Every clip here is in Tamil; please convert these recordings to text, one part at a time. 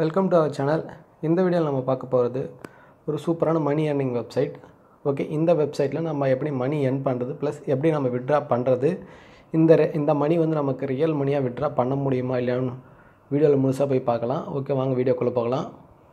வெல்கம் டு அவர் சேனல் இந்த வீடியோவில் நம்ம பார்க்க போகிறது ஒரு சூப்பரான மணி ஏர்னிங் வெப்சைட் ஓகே இந்த வெப்சைட்டில் நம்ம எப்படி மணி earn பண்ணுறது ப்ளஸ் எப்படி நம்ம விட்ரா பண்ணுறது இந்த re- இந்த மணி வந்து நமக்கு ரியல் மணியாக விட்ரா பண்ண முடியுமா இல்லையான்னு வீடியோவில் முழுசாக போய் பார்க்கலாம் ஓகே வாங்க வீடியோக்குள்ளே போகலாம்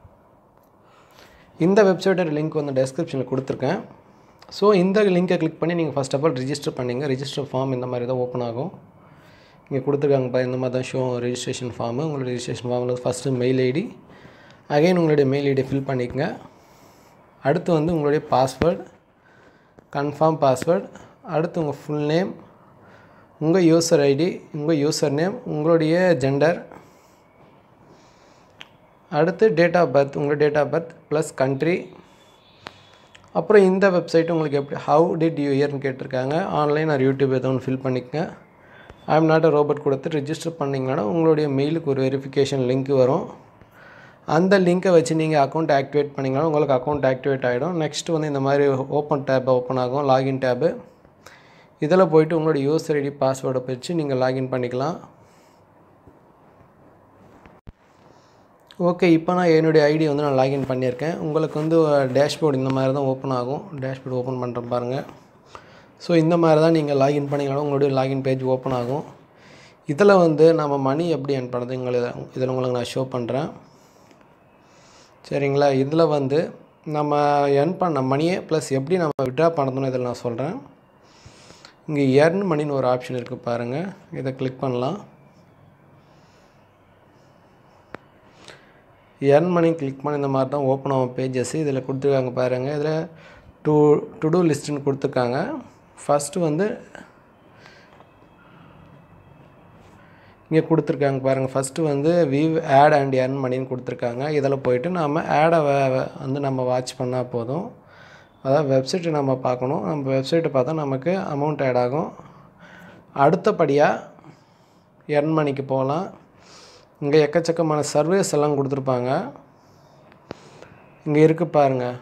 இந்த வெப்சைட்டோட லிங்க் வந்து டெஸ்கிரிப்ஷனில் கொடுத்துருக்கேன் ஸோ இந்த லிங்கை கிளிக் பண்ணி நீங்கள் ஃபஸ்ட் ஆஃப் ஆல் ரிஜிஸ்டர் பண்ணிங்க ரிஜிஸ்டர் ஃபார்ம் இந்த மாதிரி தான் ஓப்பன் ஆகும் இங்கே கொடுத்துருக்காங்க பாரு இந்த மாதிரி தான் ஷோ ரெஜிஸ்ட்ரேஷன் ஃபார்மு உங்களோட ரெஜிஸ்ட்ரேஷன் ஃபார்மில் ஃபஸ்ட்டு மெயில் ஐடி அகைன் உங்களுடைய மெயில் ஐடி ஃபில் பண்ணிக்கங்க அடுத்து வந்து உங்களுடைய பாஸ்வேர்டு கன்ஃபார்ம் பாஸ்வேர்டு அடுத்து உங்கள் ஃபுல் நேம் உங்கள் யூசர் ஐடி உங்கள் யூசர் நேம் உங்களுடைய ஜெண்டர் அடுத்து டேட் ஆஃப் பர்த் உங்கள் date of birth plus country அப்புறம் இந்த வெப்சைட் உங்களுக்கு எப்படி ஹவு டிட் யூ இயர்னு கேட்டிருக்காங்க ஆன்லைன் ஆர் யூடியூப் ஏதோ ஒன்று ஃபில் பண்ணிக்கங்க ஐ எம் நாட் ரோபோட் கொடுத்து ரிஜிஸ்டர் பண்ணிங்கன்னா உங்களுடைய மெயிலுக்கு ஒரு வெரிஃபிகேஷன் லிங்க் வரும் அந்த லிங்க்கை வச்சு நீங்கள் அக்கௌண்ட் ஆக்டிவேட் பண்ணிங்கன்னா உங்களுக்கு அக்கௌண்ட் ஆக்டிவேட் ஆகிடும் நெக்ஸ்ட் வந்து இந்த மாதிரி ஓப்பன் டேப் ஓப்பன் ஆகும் லாகின் டேபு இதில் போயிட்டு உங்களோட யூசர் ஐடி பாஸ்வேர்டை வச்சு நீங்கள் லாகின் பண்ணிக்கலாம் ஓகே இப்போ நான் என்னுடைய ஐடி வந்து நான் லாகின் பண்ணியிருக்கேன் உங்களுக்கு வந்து டேஷ்போர்டு இந்த மாதிரி தான் ஓப்பன் ஆகும் டேஷ்போர்டு ஓப்பன் பண்ணுறேன் பாருங்கள் ஸோ இந்த மாதிரி தான் நீங்கள் லாகின் பண்ணிங்கன்னா உங்களுடைய லாகின் பேஜ் ஓப்பன் ஆகும் இதில் வந்து நம்ம மணி எப்படி earn பண்ணுறது உங்களுக்கு இதில் உங்களுக்கு நான் ஷோ பண்ணுறேன் சரிங்களா இதில் வந்து நம்ம earn பண்ண மணியை ப்ளஸ் எப்படி நம்ம விட்ரா பண்ணணும்னு இதில் நான் சொல்கிறேன் இங்கே earn மணின்னு ஒரு ஆப்ஷன் இருக்குது பாருங்கள் இதை கிளிக் பண்ணலாம் earn மணி கிளிக் பண்ணி இந்த மாதிரி தான் ஓப்பன் ஆகும் பேஜஸ் இதில் கொடுத்துருக்காங்க பாருங்கள் இதில் டூ டு டூ லிஸ்ட்டுன்னு கொடுத்துருக்காங்க ஃபஸ்ட்டு வந்து இங்கே கொடுத்துருக்காங்க பாருங்கள் ஃபஸ்ட்டு வந்து விவ் ஆட் அண்ட் earn மணின்னு கொடுத்துருக்காங்க இதில் போயிட்டு நம்ம ஆடை வந்து நம்ம வாட்ச் பண்ணால் போதும் அதாவது வெப்சைட்டை நம்ம பார்க்கணும் நம்ம வெப்சைட்டை பார்த்தா நமக்கு அமௌண்ட் ஆட் ஆகும் அடுத்தபடியாக earn மணிக்கு போகலாம் இங்கே எக்கச்சக்கமான சர்வீஸ் எல்லாம் கொடுத்துருப்பாங்க இங்கே இருக்குது பாருங்கள்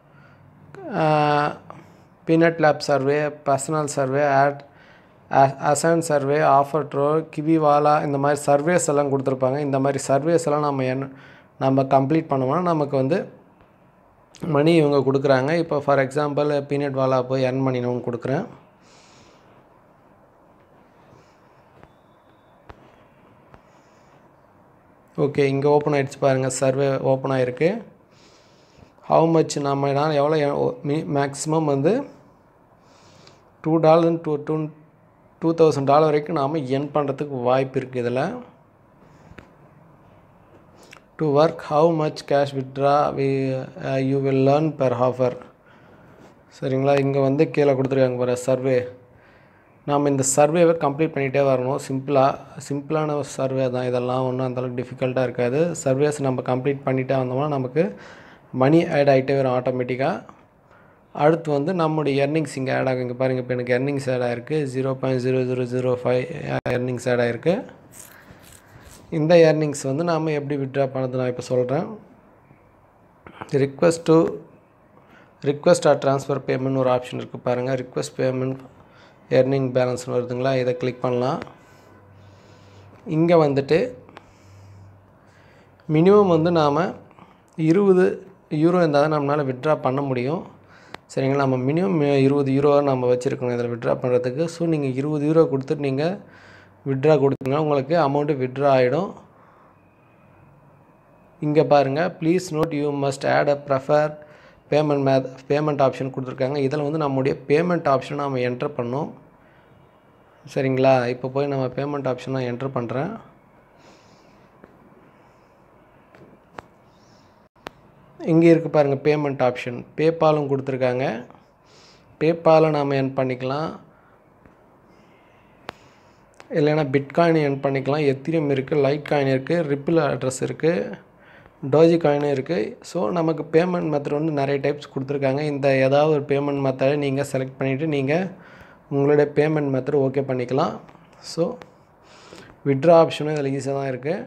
Peanut Lab survey personal survey Adscend survey OfferToro Kiwiwall இந்த மாதிரி சர்வேஸ் எல்லாம் கொடுத்துருப்பாங்க இந்த மாதிரி சர்வேஸ் எல்லாம் நம்ம என்ன நம்ம கம்ப்ளீட் பண்ணோம்னா நமக்கு வந்து மணி இவங்க கொடுக்குறாங்க இப்போ ஃபார் எக்ஸாம்பிள் பீனட் வாலா போய் earn மணி நான் கொடுக்குறேன் ஓகே இங்கே ஓப்பன் ஆகிடுச்சு பாருங்கள் சர்வே ஓப்பன் ஆகிருக்கு ஹவு மச் நம்ம நான் எவ்வளோ மேக்ஸிமம் வந்து two dollar two two two thousand dollar வரைக்கும் நாம் என் பண்ணுறதுக்கு வாய்ப்பு இருக்குது இதில் to work how much cash withdraw we you will learn per hour சரிங்களா இங்கே வந்து கீழே கொடுத்துருக்காங்க பாரு சர்வே நாம் இந்த சர்வேவை கம்ப்ளீட் பண்ணிகிட்டே வரணும் சிம்பிளாக சிம்பிளான ஒரு சர்வே தான் இதெல்லாம் ஒன்றும் அந்தளவுக்கு டிஃபிகல்ட்டாக இருக்காது சர்வேஸ் நம்ம கம்ப்ளீட் பண்ணிகிட்டே வந்தோம்னா நமக்கு மணி ஆட் ஆகிட்டே வரும் ஆட்டோமேட்டிக்காக அடுத்து வந்து நம்முடைய எர்னிங்ஸ் இங்கே ஆட் ஆகும் இங்கே பாருங்கள் இப்போ எனக்கு எர்னிங்ஸ் ஆட் ஆகிருக்கு zero point zero zero zero five earnings add ஆகிருக்கு இந்த எர்னிங்ஸ் வந்து நாம் எப்படி விட்ரா பண்ணது நான் இப்போ சொல்கிறேன் request to request or transfer payment ஒரு ஆப்ஷன் இருக்குது பாருங்கள் ரிக்வஸ்ட் பேமெண்ட் எர்னிங் பேலன்ஸ் வருதுங்களா இதை கிளிக் பண்ணலாம் இங்கே வந்துட்டு மினிமம் வந்து நாம் இருபது யூரோ இருந்தால் தான் நம்மளால் விட்ரா பண்ண முடியும் சரிங்களா நம்ம மினிமம் இருபது யூரோ நம்ம வச்சுருக்கணும் இதில் விட்ரா பண்ணுறதுக்கு ஸோ நீங்கள் இருபது யூரோ கொடுத்துட்டு நீங்கள் விட்ரா கொடுத்தீங்கன்னா உங்களுக்கு அமௌண்ட்டு விட்ரா ஆகிடும் இங்கே பாருங்கள் please note you must add a prefer payment may payment option கொடுத்துருக்காங்க இதில் வந்து நம்முடைய பேமெண்ட் ஆப்ஷனை நம்ம என்ட்ரு பண்ணோம் சரிங்களா இப்போ போய் நம்ம பேமெண்ட் ஆப்ஷனை என்ட்ரு பண்ணுறேன் இங்கே இருக்குது பாருங்கள் பேமெண்ட் ஆப்ஷன் பேபாலும் கொடுத்துருக்காங்க பேபாலை நாம் என் பண்ணிக்கலாம் இல்லைன்னா பிட்காயின் என் பண்ணிக்கலாம் எத்திரியம் இருக்குது லைட் காயின் இருக்குது ரிப்பிள் அட்ரஸ் இருக்குது டோஜி காயினும் இருக்குது ஸோ நமக்கு பேமெண்ட் மெத்தட் வந்து நிறைய டைப்ஸ் கொடுத்துருக்காங்க இந்த ஏதாவது ஒரு பேமெண்ட் மெத்தடை நீங்கள் செலக்ட் பண்ணிவிட்டு நீங்கள் உங்களுடைய பேமெண்ட் மெத்தட் ஓகே பண்ணிக்கலாம் ஸோ விட்ரா ஆப்ஷனும் இதில் ஈஸியாக தான் இருக்குது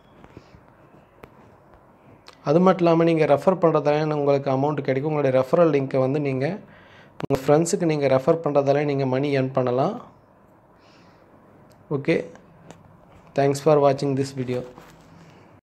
அது மட்டும் இல்லாமல் நீங்கள் ரெஃபர் பண்ணுறதால உங்களுக்கு அமௌண்ட் கிடைக்கும் உங்களுடைய ரெஃபரல் லிங்க்கை வந்து நீங்கள் உங்கள் ஃப்ரெண்ட்ஸுக்கு நீங்கள் ரெஃபர் பண்ணுறதால நீங்கள் மணி earn பண்ணலாம் ஓகே தேங்க்ஸ் ஃபார் வாட்சிங் திஸ் வீடியோ